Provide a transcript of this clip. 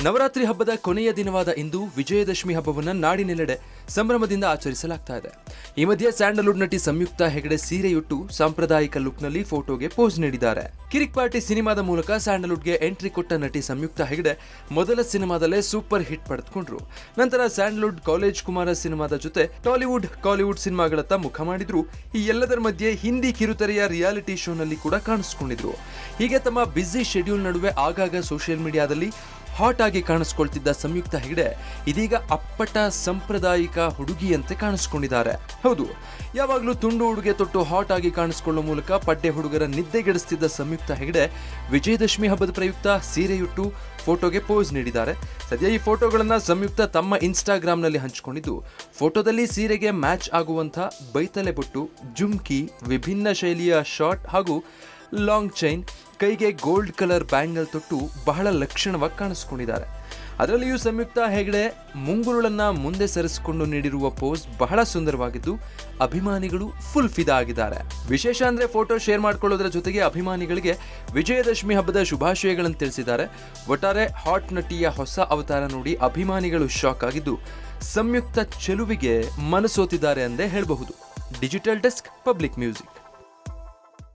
ನವರಾತ್ರಿ ಹಬ್ಬದ ಕೊನೆಯ ದಿನವಾದ ಇಂದು ವಿಜಯದಶಮಿ ಹಬ್ಬವನ್ನು ನಾಡಿನೆಲ್ಲೆಡೆ ಸಂಭ್ರಮದಿಂದ ಆಚರಿಸಲಾಗ್ತಾ ಇದೆ ಈ ಮಧ್ಯೆ ಸ್ಯಾಂಡಲ್ವುಡ್ ನಟಿ ಸಂಯುಕ್ತ ಹೆಗಡೆ ಸೀರೆಯುಟ್ಟು ಸಾಂಪ್ರದಾಯಿಕ ಲುಕ್ನಲ್ಲಿ ಫೋಟೋಗೆ ಪೋಸ್ ನೀಡಿದ್ದಾರೆ ಕಿರಿಕ್ ಪಾರ್ಟಿ ಸಿನಿಮಾದ ಮೂಲಕ ಸ್ಯಾಂಡಲ್ವುಡ್ಗೆ ಎಂಟ್ರಿ ಕೊಟ್ಟ ನಟಿ ಸಂಯುಕ್ತ ಹೆಗಡೆ ಮೊದಲ ಸಿನಿಮಾದಲ್ಲೇ ಸೂಪರ್ ಹಿಟ್ ಪಡೆದುಕೊಂಡ್ರು ನಂತರ ಸ್ಯಾಂಡಲ್ವುಡ್ ಕಾಲೇಜ್ ಕುಮಾರ ಸಿನಿಮಾದ ಜೊತೆ ಟಾಲಿವುಡ್ ಕಾಲಿವುಡ್ ಸಿನಿಮಾಗಳತ್ತ ಮುಖ ಮಾಡಿದ್ರು ಈ ಎಲ್ಲದರ ಮಧ್ಯೆ ಹಿಂದಿ ಕಿರುತೆರೆಯ ರಿಯಾಲಿಟಿ ಶೋನಲ್ಲಿ ಕೂಡ ಕಾಣಿಸ್ಕೊಂಡಿದ್ರು ಹೀಗೆ ತಮ್ಮ ಬ್ಯುಸಿ ಶೆಡ್ಯೂಲ್ ನಡುವೆ ಆಗಾಗ ಸೋಷಿಯಲ್ ಮೀಡಿಯಾದಲ್ಲಿ ಹಾಟ್ ಆಗಿ ಕಾಣಿಸ್ಕೊಳ್ತಿದ್ದ ಸಂಯುಕ್ತ ಹೆಗಡೆ ಇದೀಗ ಅಪ್ಪಟ ಸಾಂಪ್ರದಾಯಿಕ ಹುಡುಗಿಯಂತೆ ಕಾಣಿಸ್ಕೊಂಡಿದ್ದಾರೆ ಹೌದು ಯಾವಾಗಲೂ ತುಂಡು ಉಡುಗೆ ತೊಟ್ಟು ಹಾಟ್ ಆಗಿ ಕಾಣಿಸ್ಕೊಳ್ಳೋ ಮೂಲಕ ಪಡ್ಡೆ ಹುಡುಗರ ನಿದ್ದೆಗೆಡಿಸ್ತಿದ್ದ ಸಂಯುಕ್ತ ಹೆಗಡೆ ವಿಜಯದಶಮಿ ಹಬ್ಬದ ಪ್ರಯುಕ್ತ ಸೀರೆಯುಟ್ಟು ಫೋಟೋಗೆ ಪೋಸ್ ನೀಡಿದ್ದಾರೆ ಸದ್ಯ ಈ ಫೋಟೋಗಳನ್ನ ಸಂಯುಕ್ತ ತಮ್ಮ ಇನ್ಸ್ಟಾಗ್ರಾಮ್ನಲ್ಲಿ ಹಂಚಿಕೊಂಡಿದ್ದು ಫೋಟೋದಲ್ಲಿ ಸೀರೆಗೆ ಮ್ಯಾಚ್ ಆಗುವಂಥ ಬೈತಲೆ ಬೊಟ್ಟು ಜುಮ್ಕಿ ವಿಭಿನ್ನ ಶೈಲಿಯ ಶಾರ್ಟ್ ಹಾಗೂ ಲಾಂಗ್ ಚೈನ್ ಕೈಗೆ ಗೋಲ್ಡ್ ಕಲರ್ ಬ್ಯಾಂಗಲ್ ತೊಟ್ಟು ಬಹಳ ಲಕ್ಷಣವಾಗಿ ಕಾಣಿಸ್ಕೊಂಡಿದ್ದಾರೆ ಅದರಲ್ಲಿಯೂ ಸಂಯುಕ್ತ ಹೆಗಡೆ ಮುಂಗುರುಳನ್ನ ಮುಂದೆ ಸರಿಸಿಕೊಂಡು ನೀಡಿರುವ ಪೋಸ್ ಬಹಳ ಸುಂದರವಾಗಿದ್ದು ಅಭಿಮಾನಿಗಳು ಫುಲ್ ಫಿದಾ ಆಗಿದ್ದಾರೆ ವಿಶೇಷ ಅಂದ್ರೆ ಫೋಟೋ ಶೇರ್ ಮಾಡ್ಕೊಳ್ಳೋದ್ರ ಜೊತೆಗೆ ಅಭಿಮಾನಿಗಳಿಗೆ ವಿಜಯದಶಮಿ ಹಬ್ಬದ ಶುಭಾಶಯಗಳನ್ನು ತಿಳಿಸಿದ್ದಾರೆ ಒಟ್ಟಾರೆ ಹಾಟ್ ನಟಿಯ ಹೊಸ ಅವತಾರ ನೋಡಿ ಅಭಿಮಾನಿಗಳು ಶಾಕ್ ಆಗಿದ್ದು ಸಂಯುಕ್ತ ಚೆಲುವಿಗೆ ಮನಸೋತಿದ್ದಾರೆ ಎಂದೇ ಹೇಳಬಹುದು ಡಿಜಿಟಲ್ ಡೆಸ್ಕ್ ಪಬ್ಲಿಕ್ ಮ್ಯೂಸಿಕ್